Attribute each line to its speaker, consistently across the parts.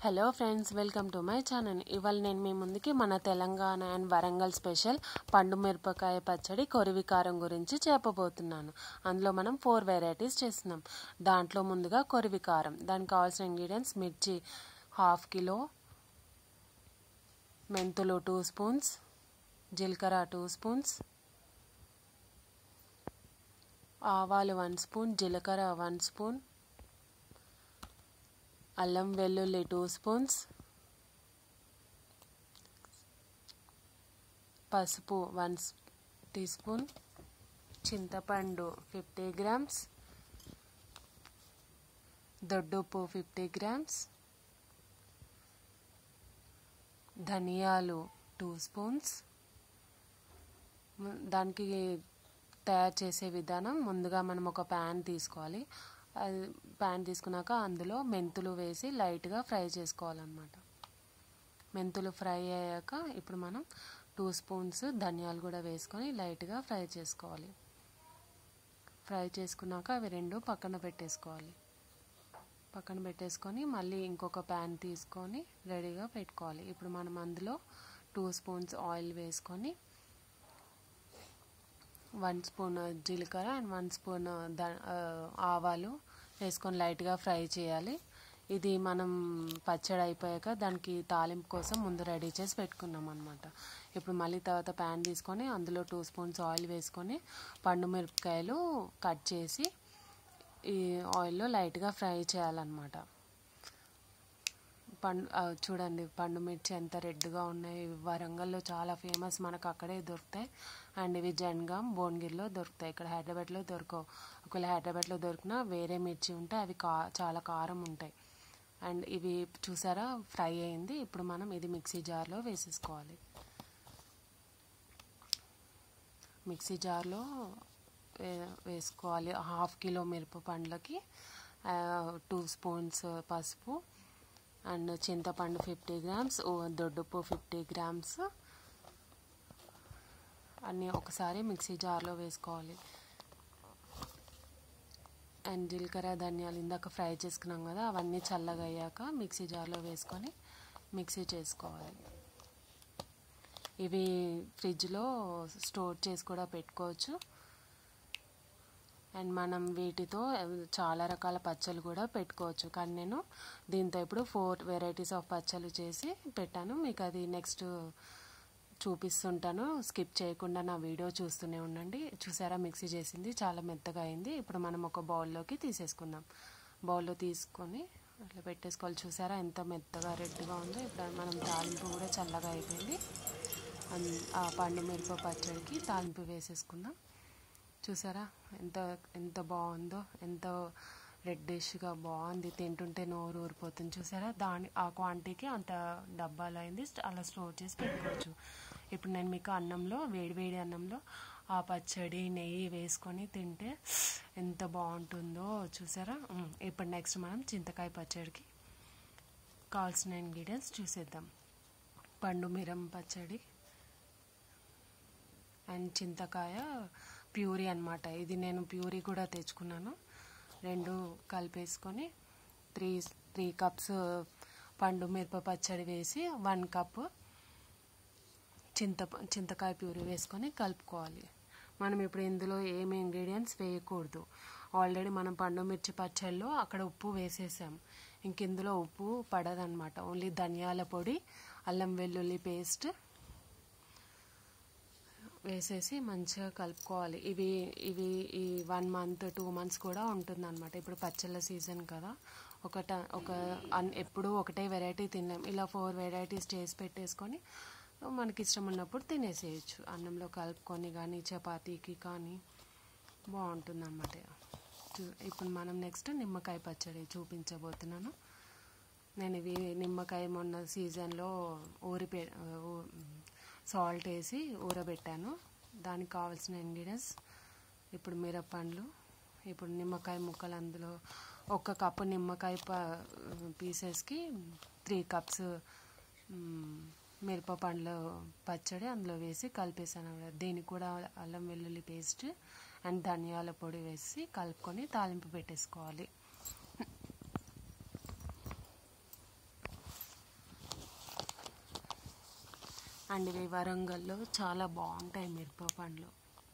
Speaker 1: hello friends welcome to my channel ఇవాళ నేను మీ ముందుకి మన తెలంగాణ అండ్ వరంగల్ స్పెషల్ పండు మిరపకాయ పచ్చడి కొరివి కారం గురించి చెప్పబోతున్నాను అందులో మనం ఫోర్ వెరైటీస్ చేస్తున్నాం దాంట్లో ముందుగా కొరివి కారం దానికి కావాల్సిన ఇంగ్రీడియంట్స్ మిర్చి హాఫ్ కిలో మెంతులు టూ స్పూన్స్ జీలకర్ర టూ స్పూన్స్ ఆవాలు వన్ స్పూన్ జీలకర్ర వన్ స్పూన్ అల్లం వెల్లుల్లి టూ స్పూన్స్ పసుపు వన్ టీ స్పూన్ చింతపండు ఫిఫ్టీ గ్రామ్స్ దొడ్డుప్పు ఫిఫ్టీ గ్రామ్స్ ధనియాలు టూ స్పూన్స్ దానికి తయారు చేసే విధానం ముందుగా మనం ఒక ప్యాన్ తీసుకోవాలి అది ప్యాన్ తీసుకున్నాక అందులో మెంతులు వేసి లైట్గా ఫ్రై చేసుకోవాలన్నమాట మెంతులు ఫ్రై అయ్యాక ఇప్పుడు మనం టూ స్పూన్స్ ధనియాలు కూడా వేసుకొని లైట్గా ఫ్రై చేసుకోవాలి ఫ్రై చేసుకున్నాక అవి రెండు పక్కన పెట్టేసుకోవాలి పక్కన పెట్టేసుకొని మళ్ళీ ఇంకొక ప్యాన్ తీసుకొని రెడీగా పెట్టుకోవాలి ఇప్పుడు మనం అందులో టూ స్పూన్స్ ఆయిల్ వేసుకొని వన్ స్పూన్ జీలకర్ర అండ్ వన్ స్పూన్ ద ఆవాలు వేసుకొని లైట్గా ఫ్రై చేయాలి ఇది మనం పచ్చడి అయిపోయాక దానికి తాలింపు కోసం ముందు రెడీ చేసి పెట్టుకున్నాం అనమాట ఇప్పుడు మళ్ళీ తర్వాత ప్యాన్ తీసుకొని అందులో టూ స్పూన్స్ ఆయిల్ వేసుకొని పండు మిరపకాయలు కట్ చేసి ఈ ఆయిల్లో లైట్గా ఫ్రై చేయాలన్నమాట పండు చూడండి పండు మిర్చి ఎంత రెడ్గా ఉన్నాయి వరంగల్లో చాలా ఫేమస్ మనకు అక్కడే దొరుకుతాయి అండ్ ఇవి జన్గాం భువనగిరిలో దొరుకుతాయి ఇక్కడ హైదరాబాద్లో దొరకవు ఒకవేళ హైదరాబాద్లో దొరికినా వేరే మిర్చి ఉంటే అవి కా చాలా కారం ఉంటాయి అండ్ ఇవి చూసారా ఫ్రై అయింది ఇప్పుడు మనం ఇది మిక్సీ జార్లో వేసేసుకోవాలి మిక్సీ జార్లో వేసుకోవాలి హాఫ్ కిలో మిరప పండ్లకి టూ స్పూన్స్ పసుపు అండ్ చింతపండు ఫిఫ్టీ గ్రామ్స్ దొడ్డుప్పు ఫిఫ్టీ గ్రామ్స్ అన్నీ ఒకసారి మిక్సీ జార్లో వేసుకోవాలి అండ్ జీలకర్ర ధనియాలు ఇందాక ఫ్రై చేసుకున్నాం కదా అవన్నీ చల్లగా అయ్యాక మిక్సీ జార్లో వేసుకొని మిక్సీ చేసుకోవాలి ఇవి ఫ్రిడ్జ్లో స్టోర్ చేసి కూడా పెట్టుకోవచ్చు అండ్ మనం వీటితో చాలా రకాల పచ్చళ్ళు కూడా పెట్టుకోవచ్చు కానీ నేను దీంతో ఇప్పుడు ఫోర్ వెరైటీస్ ఆఫ్ పచ్చళ్ళు చేసి పెట్టాను మీకు అది నెక్స్ట్ చూపిస్తుంటాను స్కిప్ చేయకుండా నా వీడియో చూస్తూనే ఉండండి చూసారా మిక్సీ చేసింది చాలా మెత్తగా అయింది ఇప్పుడు మనం ఒక బౌల్లోకి తీసేసుకుందాం బౌల్లో తీసుకొని అట్లా పెట్టేసుకోవాలి చూసారా ఎంత మెత్తగా రెడ్గా ఉందో ఇప్పుడు మనం తాలింపు కూడా చల్లగా అయిపోయింది ఆ పండు మిరప పచ్చడికి తాలింపు వేసేసుకుందాం చూసారా ఎంత ఎంత బాగుందో ఎంత రెడ్డిష్గా బాగుంది తింటుంటే నోరు ఊరిపోతుంది చూసారా దాని ఆ క్వాంటిటీకి అంత డబ్బాలు అయింది అలా స్టోర్ చేసి పెట్టుకోవచ్చు ఇప్పుడు నేను మీకు అన్నంలో వేడివేడి అన్నంలో ఆ పచ్చడి నెయ్యి వేసుకొని తింటే ఎంత బాగుంటుందో చూసారా ఇప్పుడు నెక్స్ట్ మనం చింతకాయ పచ్చడికి కావాల్సిన ఇంగ్రీడియంట్స్ చూసేద్దాం పండు మిరం పచ్చడి అండ్ చింతకాయ ప్యూరీ అనమాట ఇది నేను ప్యూరీ కూడా తెచ్చుకున్నాను రెండు కలిపేసుకొని త్రీ త్రీ కప్స్ పండు మిరప పచ్చడి వేసి వన్ కప్ చింత చింతకాయ ప్యూరీ వేసుకొని కలుపుకోవాలి మనం ఇప్పుడు ఇందులో ఏమి ఇంగ్రీడియంట్స్ వేయకూడదు ఆల్రెడీ మనం పండు మిర్చి పచ్చడిలో అక్కడ ఉప్పు వేసేసాం ఇంక ఇందులో ఉప్పు పడదనమాట ఓన్లీ ధనియాల పొడి అల్లం వెల్లుల్లి పేస్ట్ వేసేసి మంచిగా కలుపుకోవాలి ఇవి ఇవి ఈ వన్ మంత్ టూ మంత్స్ కూడా ఉంటుంది అనమాట ఇప్పుడు పచ్చళ్ళ సీజన్ కదా ఒక ఒక అన్ ఎప్పుడూ ఒకటే వెరైటీ తిన్నాం ఇలా ఫోర్ వెరైటీస్ చేసి పెట్టేసుకొని మనకి ఇష్టం ఉన్నప్పుడు తినేసేయచ్చు అన్నంలో కలుపుకొని కానీ చపాతీకి కానీ బాగుంటుంది అనమాట ఇప్పుడు మనం నెక్స్ట్ నిమ్మకాయ పచ్చడి చూపించబోతున్నాను నేను ఇవి నిమ్మకాయ మొన్న సీజన్లో ఊరిపే సాల్ట్ వేసి ఊరబెట్టాను దానికి కావాల్సిన ఇంగ్రీడియంట్స్ ఇప్పుడు మిరపండ్లు ఇప్పుడు నిమ్మకాయ ముక్కలు అందులో ఒక కప్పు నిమ్మకాయ పీసెస్కి త్రీ కప్స్ మిరప పండ్ల పచ్చడి అందులో వేసి కలిపేసాను దీనికి కూడా అల్లం వెల్లుల్లి పేస్ట్ అండ్ ధనియాల పొడి వేసి కలుపుకొని తాలింపు పెట్టేసుకోవాలి అండ్ ఇవి వరంగల్లో చాలా బాగుంటాయి మిరప పండ్లు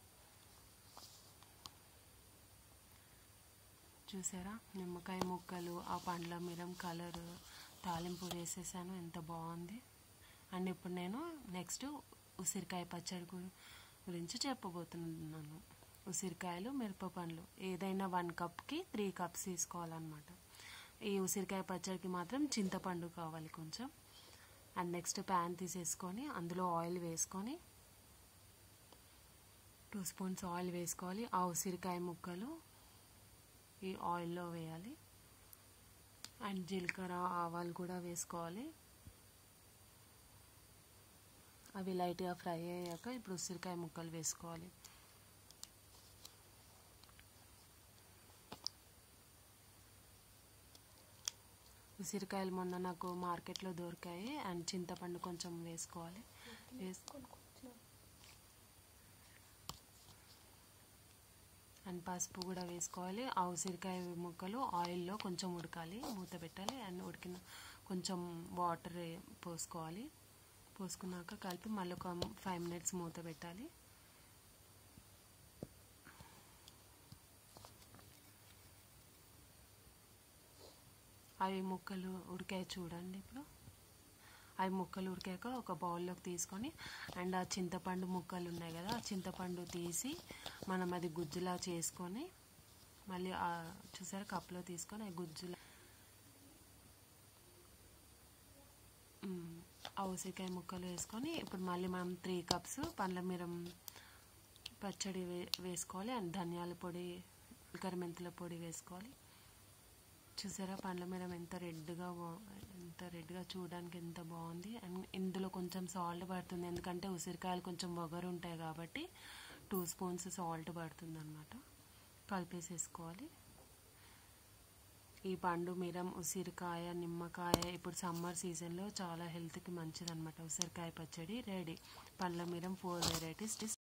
Speaker 1: చూసారా నిమ్మకాయ ముక్కలు ఆ పండ్ల మిరం కలర్ తాలింపు వేసేసాను ఎంత బాగుంది అండ్ ఇప్పుడు నేను నెక్స్ట్ ఉసిరికాయ పచ్చడి గు- గురించి చెప్పబోతున్నాను ఉసిరికాయలు మిరప పండ్లు ఏదైనా వన్ కప్కి త్రీ కప్స్ తీసుకోవాలన్నమాట ఈ ఉసిరికాయ పచ్చడికి మాత్రం చింతపండు కావాలి కొంచెం అండ్ నెక్స్ట్ ప్యాన్ తీసేసుకొని అందులో ఆయిల్ వేసుకొని టూ స్పూన్స్ ఆయిల్ వేసుకోవాలి ఆ ఉసిరికాయ ముక్కలు ఈ ఆయిల్లో వేయాలి అండ్ జీలకర్ర ఆవాలు కూడా వేసుకోవాలి అవి లైట్గా ఫ్రై అయ్యాక ఇప్పుడు ఉసిరికాయ ముక్కలు వేసుకోవాలి ఉసిరికాయలు మొన్న నాకు మార్కెట్లో దొరికాయి అండ్ చింతపండు కొంచెం వేసుకోవాలి వేసుకో అండ్ పసుపు కూడా వేసుకోవాలి ఆ ఉసిరికాయ ముక్కలు ఆయిల్లో కొంచెం ఉడకాలి మూత పెట్టాలి అండ్ ఉడికిన కొంచెం వాటర్ పోసుకోవాలి పోసుకున్నాక కలిపి మళ్ళీ ఒక ఫైవ్ మినిట్స్ మూత పెట్టాలి అవి ముక్కలు ఉడికాయి చూడండి ఇప్పుడు అవి ముక్కలు ఉడికాక ఒక బౌల్లోకి తీసుకొని అండ్ ఆ చింతపండు ముక్కలు ఉన్నాయి కదా ఆ చింతపండు తీసి మనం అది గుజ్జులా చేసుకొని మళ్ళీ ఆ చూసారా కప్లో తీసుకొని ఆ గుజ్జులా మ్, ఆ ఉసిరికాయ ముక్కలు వేసుకొని ఇప్పుడు మళ్ళీ మనం త్రీ కప్స్ పండ్ల మిరం పచ్చడి వే వేసుకోవాలి అండ్ ధనియాల పొడి జీలకర్ర మెంతుల పొడి వేసుకోవాలి చూసారా పండ్ల మిరం ఎంత రెడ్గా ఎంత రెడ్గా చూడడానికి ఎంత బాగుంది అండ్ ఇందులో కొంచెం సాల్ట్ పడుతుంది ఎందుకంటే ఉసిరికాయలు కొంచెం వగరు ఉంటాయి కాబట్టి టూ స్పూన్స్ సాల్ట్ పడుతుంది అనమాట కలిపేసేసుకోవాలి ఈ పండు మిరం ఉసిరికాయ నిమ్మకాయ ఇప్పుడు సమ్మర్ సీజన్లో చాలా హెల్త్కి మంచిది అనమాట ఉసిరికాయ పచ్చడి రెడీ పండ్ల మిరం ఫోర్ వెరైటీస్